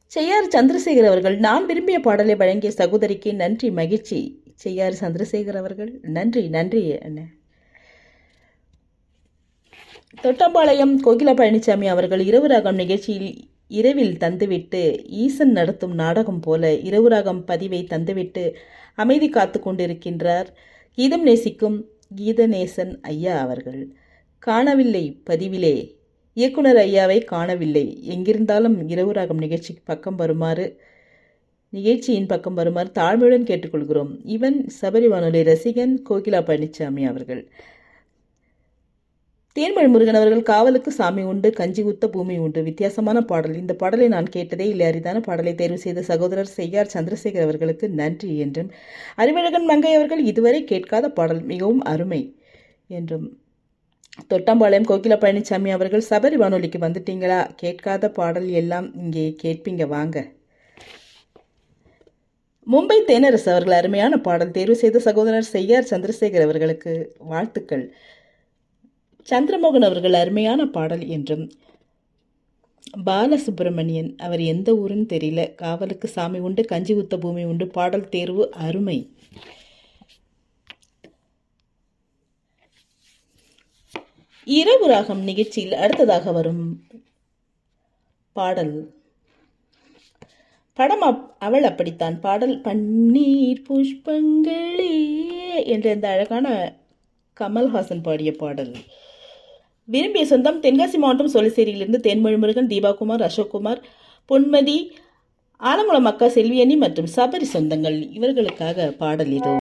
செய்யார் சந்திரசேகர் அவர்கள் நான் விரும்பிய பாடலை வழங்கிய சகோதரிக்கு நன்றி மகிழ்ச்சி செய்யார் சந்திரசேகர் அவர்கள் நன்றி நன்றி அண்ணே தொட்டம்பாளையம் கோகிலா பழனிசாமி அவர்கள் இரவு ராகம் நிகழ்ச்சியில் இரவில் தந்துவிட்டு ஈசன் நடத்தும் நாடகம் போல இரவு ராகம் பதிவை தந்துவிட்டு அமைதி காத்து கொண்டிருக்கின்றார் கீதம் நேசிக்கும் கீதநேசன் ஐயா அவர்கள் காணவில்லை பதிவிலே இயக்குனர் ஐயாவை காணவில்லை எங்கிருந்தாலும் இரவு ராகம் நிகழ்ச்சி பக்கம் வருமாறு நிகழ்ச்சியின் பக்கம் வருமாறு தாழ்மையுடன் கேட்டுக்கொள்கிறோம் இவன் சபரி வானொலி ரசிகன் கோகிலா பழனிசாமி அவர்கள் தேன்மொழி முருகன் அவர்கள் காவலுக்கு சாமி உண்டு கஞ்சி ஊத்த பூமி உண்டு வித்தியாசமான பாடல் இந்த பாடலை நான் கேட்டதே இல்லை அரிதான பாடலை தேர்வு செய்த சகோதரர் செய்யார் சந்திரசேகர் அவர்களுக்கு நன்றி என்றும் அறிவழகன் மங்கை அவர்கள் இதுவரை கேட்காத பாடல் மிகவும் அருமை என்றும் தொட்டம்பாளையம் கோகிலா பழனிசாமி அவர்கள் சபரி வானொலிக்கு வந்துட்டீங்களா கேட்காத பாடல் எல்லாம் இங்கே கேட்பீங்க வாங்க மும்பை தேனரசு அவர்கள் அருமையான பாடல் தேர்வு செய்த சகோதரர் செய்யார் சந்திரசேகர் அவர்களுக்கு வாழ்த்துக்கள் சந்திரமோகன் அவர்கள் அருமையான பாடல் என்றும் பாலசுப்பிரமணியன் அவர் எந்த ஊருன்னு தெரியல காவலுக்கு சாமி உண்டு கஞ்சி ஊத்த பூமி உண்டு பாடல் தேர்வு அருமை இரவு ராகம் நிகழ்ச்சியில் அடுத்ததாக வரும் பாடல் படம் அப் அவள் அப்படித்தான் பாடல் பன்னீர் புஷ்பங்களே என்ற இந்த அழகான கமல்ஹாசன் பாடிய பாடல் விரும்பிய சொந்தம் தென்காசி மாவட்டம் சொலிசேரியிலிருந்து தென்மொழி முருகன் தீபாகுமார் அசோக்குமார் பொன்மதி ஆலங்குளம் அக்கா செல்வியணி மற்றும் சபரி சொந்தங்கள் இவர்களுக்காக பாடல் இதோ